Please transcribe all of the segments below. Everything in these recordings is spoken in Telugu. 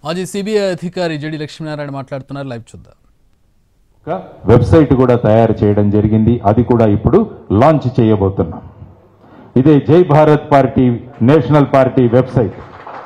మాజీ సిబిఐ అధికారి జడి లక్ష్మీనారాయణ మాట్లాడుతున్నారు లైవ్ చూద్దాం ఒక వెబ్సైట్ కూడా తయారు చేయడం జరిగింది అది కూడా ఇప్పుడు లాంచ్ చేయబోతున్నాం ఇదే Jai Bharat party national party website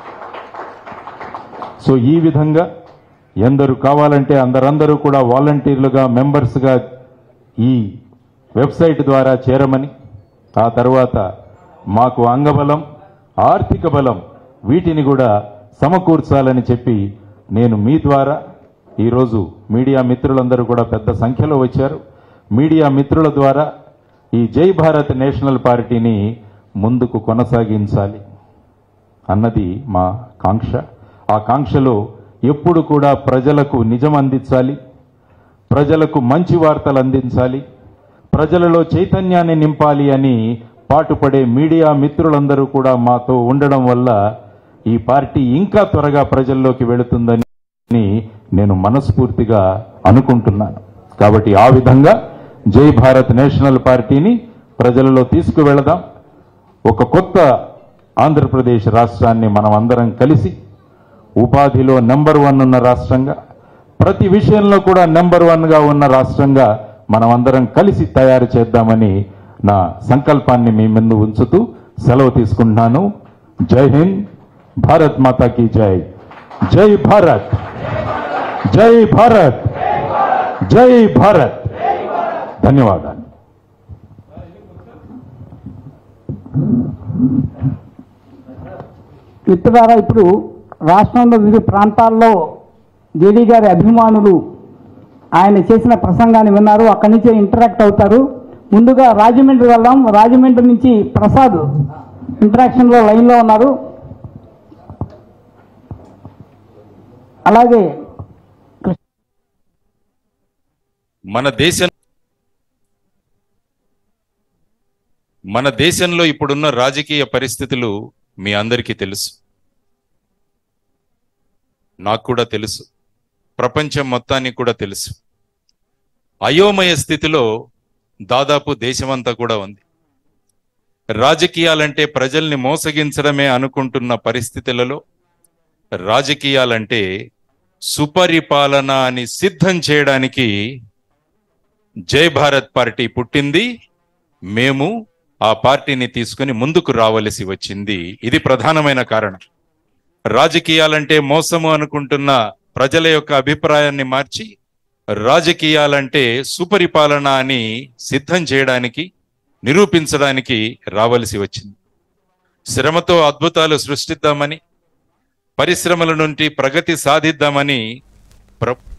so ఈ విధంగా ఎందరు కావాలంటే అందరందరూ కూడా వాలంటీర్లుగా మెంబర్స్గా ఈ వెబ్సైట్ ద్వారా చేరమని ఆ తర్వాత మాకు అంగబలం ఆర్థిక బలం వీటిని కూడా సమకూర్చాలని చెప్పి నేను మీ ద్వారా ఈరోజు మీడియా మిత్రులందరూ కూడా పెద్ద సంఖ్యలో వచ్చారు మీడియా మిత్రుల ద్వారా ఈ జై భారత్ నేషనల్ పార్టీని ముందుకు కొనసాగించాలి అన్నది మా కాంక్ష ఆ కాంక్షలో ఎప్పుడు కూడా ప్రజలకు నిజం అందించాలి ప్రజలకు మంచి వార్తలు అందించాలి ప్రజలలో చైతన్యాన్ని నింపాలి అని పాటుపడే మీడియా మిత్రులందరూ కూడా మాతో ఉండడం వల్ల ఈ పార్టీ ఇంకా త్వరగా ప్రజల్లోకి వెళుతుందని నేను మనస్ఫూర్తిగా అనుకుంటున్నాను కాబట్టి ఆ విధంగా జై భారత్ నేషనల్ పార్టీని ప్రజలలో తీసుకువెళదాం ఒక కొత్త ఆంధ్రప్రదేశ్ రాష్ట్రాన్ని మనం అందరం కలిసి ఉపాధిలో నెంబర్ వన్ ఉన్న రాష్ట్రంగా ప్రతి విషయంలో కూడా నెంబర్ వన్గా ఉన్న రాష్ట్రంగా మనం అందరం కలిసి తయారు చేద్దామని నా సంకల్పాన్ని మీ ముందు ఉంచుతూ సెలవు తీసుకుంటున్నాను జై హింద్ భారత్ మాతా కీ జై జై భారత్ జై భారత్ జై భారత్ ధన్యవాదాలు మిత్రులారా ఇప్పుడు రాష్ట్రంలో వివిధ ప్రాంతాల్లో జేడీ గారి అభిమానులు ఆయన చేసిన ప్రసంగాన్ని విన్నారు అక్కడి నుంచే ఇంటరాక్ట్ అవుతారు ముందుగా రాజమండ్రి వెళ్దాం రాజమండ్రి నుంచి ప్రసాద్ ఇంటరాక్షన్లో లైన్లో ఉన్నారు అలాగే మన దేశం మన దేశంలో ఇప్పుడున్న రాజకీయ పరిస్థితులు మీ అందరికీ తెలుసు నాకు కూడా తెలుసు ప్రపంచం మొత్తానికి కూడా తెలుసు అయోమయ స్థితిలో దాదాపు దేశమంతా కూడా ఉంది రాజకీయాలంటే ప్రజల్ని మోసగించడమే అనుకుంటున్న పరిస్థితులలో రాజకీయాలంటే సుపరిపాలన అని సిద్ధం చేయడానికి జై భారత్ పార్టీ పుట్టింది మేము ఆ పార్టీని తీసుకుని ముందుకు రావలసి వచ్చింది ఇది ప్రధానమైన కారణం రాజకీయాలంటే మోసము అనుకుంటున్న ప్రజల యొక్క అభిప్రాయాన్ని మార్చి రాజకీయాలంటే సుపరిపాలన అని సిద్ధం చేయడానికి నిరూపించడానికి రావలసి వచ్చింది శ్రమతో అద్భుతాలు సృష్టిద్దామని పరిశ్రమల నుండి ప్రగతి సాధిద్దామని ప్ర